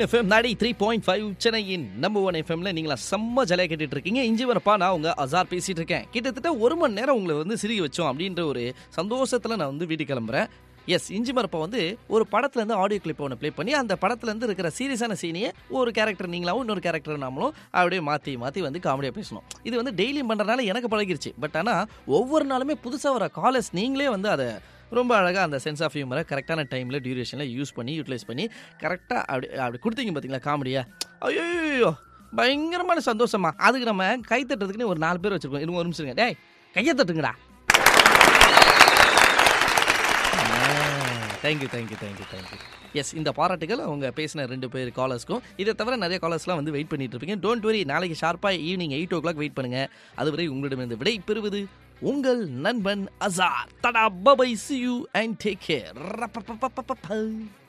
FM ninety three point five சென்னையின் number one எஃப்எம்ல நீங்களா செம்ம ஜலையா கேட்டுட்டு இருக்கீங்க இஞ்சி வரப்பா நான் உங்க அசார் பேசிட்டு இருக்கேன் கிட்டத்தட்ட ஒரு மணி நேரம் உங்களை வந்து சிரிக்க வச்சோம் அப்படின்ற ஒரு சந்தோஷத்துல நான் வந்து வீட்டுக்கு கிளம்புறேன் எஸ் இஞ்சி மரப்பா வந்து ஒரு படத்துல இருந்து ஆடியோ கிளிப் ஒன்று ப்ளே பண்ணி அந்த படத்துல இருந்து இருக்கிற சீரியஸான சீனையே ஒரு கேரக்டர் நீங்களாவும் இன்னொரு கேரக்டர் நாமளும் அப்படியே மாற்றி மாற்றி வந்து காமெடியாக பேசணும் இது வந்து டெய்லியும் பண்ணுறதுனால எனக்கு பழகிருச்சு பட் ஆனால் ஒவ்வொரு நாளுமே புதுசாக வர காலர்ஸ் நீங்களே வந்து அதை ரொம்ப அழகாக அந்த சென்ஸ் ஆஃப் ஹியூமரை கரெக்டான டைமில் டியூரேஷனில் யூஸ் பண்ணி யூட்டிலைஸ் பண்ணி கரெக்டாக அப்படி அப்படி கொடுத்தீங்க பார்த்தீங்களா காமெடியா ஐயோ பயங்கரமான சந்தோஷமா அதுக்கு நம்ம கை தட்டுறதுக்குன்னு ஒரு நாலு பேர் வச்சிருக்கோம் இன்னும் ஒரு நிமிஷம் இருங்க. டேய் கையை தட்டுங்கடா thank you thank you thank you thank you yes இந்த பாராட்டுகள் அவங்க பேசின ரெண்டு பேர் காலர்ஸ்க்கும் இதை தவிர நிறைய காலர்ஸ்லாம் வந்து வெயிட் பண்ணிட்டு இருப்பீங்க டோன்ட் வரி நாளைக்கு ஷார்ப்பாக evening eight o'clock wait பண்ணுங்க அதுவரை உங்களிடமிருந்து விடை பெறுவது உங்கள் நண்பன் அசார் தடா bye bye see you and take care